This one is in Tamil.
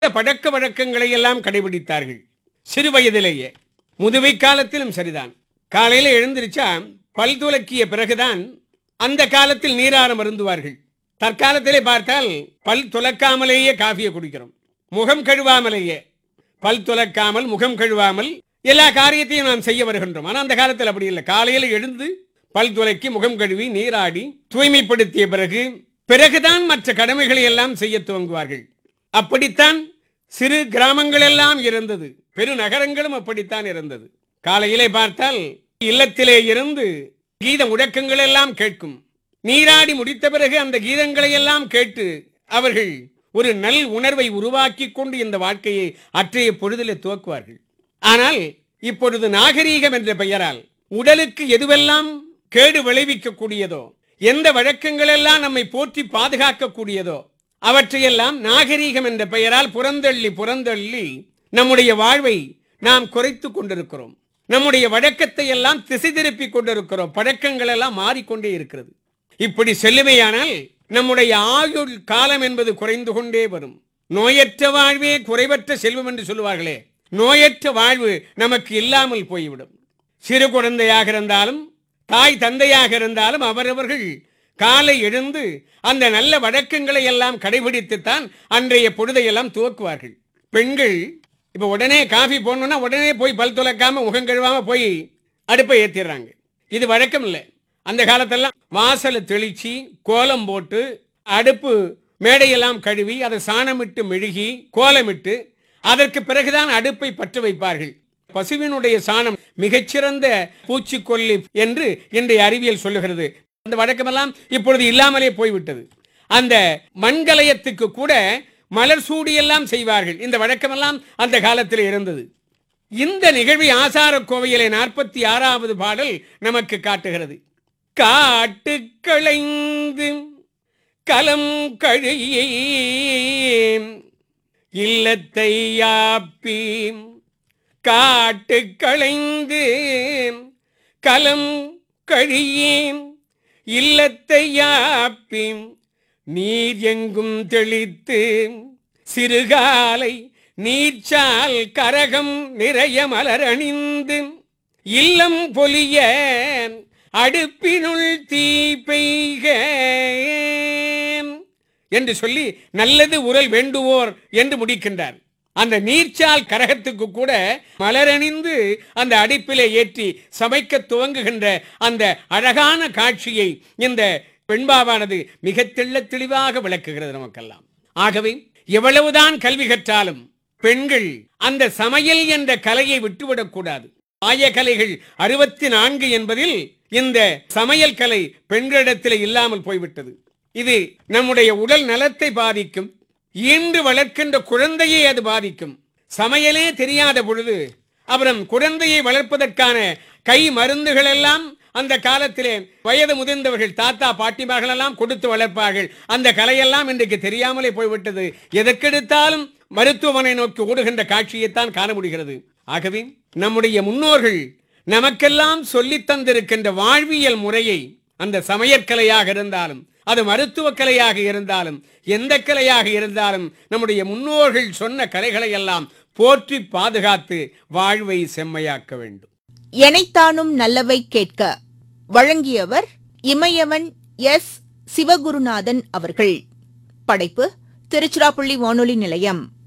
பழக்க வழக்கங்களை எல்லாம் கடைபிடித்தார்கள் சிறு வயதிலேயே முதுமை காலத்திலும் சரிதான் காலையில எழுந்திருச்சா பல் துலக்கிய பிறகுதான் அந்த காலத்தில் நீராரம் அருந்துவார்கள் தற்காலத்திலே பார்த்தால் பல் துலக்காமலேயே காஃபியை குடிக்கிறோம் முகம் கழுவாமலேயே பல் துலக்காமல் முகம் கழுவாமல் எல்லா காரியத்தையும் நாம் செய்ய வருகின்றோம் ஆனால் அந்த காலத்தில் அப்படி இல்லை காலையில் எழுந்து பல் துலக்கி முகம் கழுவி நீராடி தூய்மைப்படுத்திய பிறகு பிறகுதான் மற்ற கடமைகளை எல்லாம் செய்ய துவங்குவார்கள் அப்படித்தான் சிறு கிராமங்கள் எல்லாம் இருந்தது பெருநகரங்களும் அப்படித்தான் இருந்தது காலையிலே பார்த்தால் இல்லத்திலே இருந்து கீத முழக்கங்கள் எல்லாம் கேட்கும் நீராடி முடித்த பிறகு அந்த கீதங்களை எல்லாம் கேட்டு அவர்கள் ஒரு நல் உணர்வை உருவாக்கி கொண்டு இந்த வாழ்க்கையை அற்றைய பொழுதிலே துவக்குவார்கள் ஆனால் இப்பொழுது நாகரீகம் என்ற பெயரால் உடலுக்கு எதுவெல்லாம் கேடு விளைவிக்கக்கூடியதோ எந்த வழக்கங்கள் எல்லாம் நம்மை போற்றி பாதுகாக்கக்கூடியதோ அவற்றையெல்லாம் நாகரீகம் என்ற பெயரால் புறந்தள்ளி புறந்தள்ளி நம்முடைய வாழ்வை நாம் குறைத்து கொண்டிருக்கிறோம் நம்முடைய வழக்கத்தை எல்லாம் திசை திருப்பி கொண்டிருக்கிறோம் பழக்கங்கள் எல்லாம் மாறிக்கொண்டே இருக்கிறது இப்படி செல்லுமையானால் நம்முடைய ஆயுள் காலம் என்பது குறைந்து கொண்டே வரும் நோயற்ற வாழ்வே குறைவற்ற செல்வம் என்று சொல்லுவார்களே நோயற்ற வாழ்வு நமக்கு இல்லாமல் போய்விடும் சிறு குழந்தையாக இருந்தாலும் தாய் தந்தையாக இருந்தாலும் அவரவர்கள் காலை எழுந்து அந்த நல்ல வழக்கங்களை எல்லாம் கடைபிடித்துத்தான் அன்றைய பொழுதையெல்லாம் துவக்குவார்கள் பெண்கள் இப்ப உடனே காஃபி போடணும்னா உடனே போய் பல் துலக்காம முகம் கழுவாம போய் அடுப்பை ஏத்திடுறாங்க இது வழக்கம் இல்லை அந்த காலத்தெல்லாம் வாசலை தெளிச்சு கோலம் போட்டு அடுப்பு மேடையெல்லாம் கழுவி அதை சாணமிட்டு மெழுகி கோலமிட்டு அதற்கு பிறகுதான் அடுப்பை பற்ற வைப்பார்கள் பசுவினுடைய சாணம் மிகச்சிறந்த பூச்சிக்கொல்லி என்று இன்றைய அறிவியல் சொல்லுகிறது அந்த வழக்கமெல்லாம் இப்பொழுது இல்லாமலே போய்விட்டது அந்த மண்கலயத்துக்கு கூட மலர் சூடியெல்லாம் செய்வார்கள் இந்த வழக்கமெல்லாம் அந்த காலத்தில் இருந்தது இந்த நிகழ்வை ஆசார கோவையிலே நாற்பத்தி ஆறாவது பாடல் நமக்கு காட்டுகிறது காட்டு களைந்து கலம் கழியே இல்லத்தை யாப்பி காட்டு களைந்து கலம் கழியே இல்லத்தை யாப்பி நீர் எங்கும் தெளித்து சிறுகாலை நீர்ச்சால் கரகம் நிறைய மலர் அணிந்து இல்லம் பொலிய அடுப்பினுள் தீ பெய்க என்று சொல்லி நல்லது உரல் வேண்டுவோர் என்று முடிக்கின்றார் அந்த நீர்ச்சால் கரகத்துக்கு கூட மலரணிந்து அந்த அடுப்பிலே ஏற்றி சமைக்க துவங்குகின்ற அந்த அழகான காட்சியை இந்த பெண்பாவானது மிக தெள்ளத் தெளிவாக விளக்குகிறது நமக்கெல்லாம் ஆகவே எவ்வளவுதான் கல்வி கற்றாலும் பெண்கள் அந்த சமையல் என்ற கலையை விட்டுவிடக்கூடாது ஆய கலைகள் அறுபத்தி நான்கு என்பதில் இந்த சமையல் கலை பெண்களிடத்தில் இல்லாமல் போய்விட்டது இது நம்முடைய உடல் நலத்தை பாதிக்கும் ஈன்று வளர்க்கின்ற குழந்தையை அது பாதிக்கும் சமையலே தெரியாத பொழுது அப்புறம் குழந்தையை வளர்ப்பதற்கான கை மருந்துகள் எல்லாம் அந்த காலத்திலே வயது முதிர்ந்தவர்கள் தாத்தா பாட்டிமார்கள் எல்லாம் கொடுத்து வளர்ப்பார்கள் அந்த கலையெல்லாம் இன்றைக்கு தெரியாமலே போய்விட்டது எதற்கெடுத்தாலும் மருத்துவமனை நோக்கி ஓடுகின்ற காட்சியைத்தான் காண முடிகிறது ஆகவே நம்முடைய முன்னோர்கள் நமக்கெல்லாம் சொல்லித் தந்திருக்கின்ற வாழ்வியல் முறையை அந்த சமையற்கலையாக இருந்தாலும் அது மருத்துவக் கலையாக இருந்தாலும் எந்த கலையாக இருந்தாலும் நம்முடைய முன்னோர்கள் சொன்ன கலைகளை எல்லாம் போற்றி பாதுகாத்து வாழ்வை செம்மையாக்க வேண்டும் எனைத்தானும் நல்லவை கேட்க வழங்கியவர் இமயவன் எஸ் சிவகுருநாதன் அவர்கள் படைப்பு திருச்சிராப்பள்ளி வானொலி நிலையம்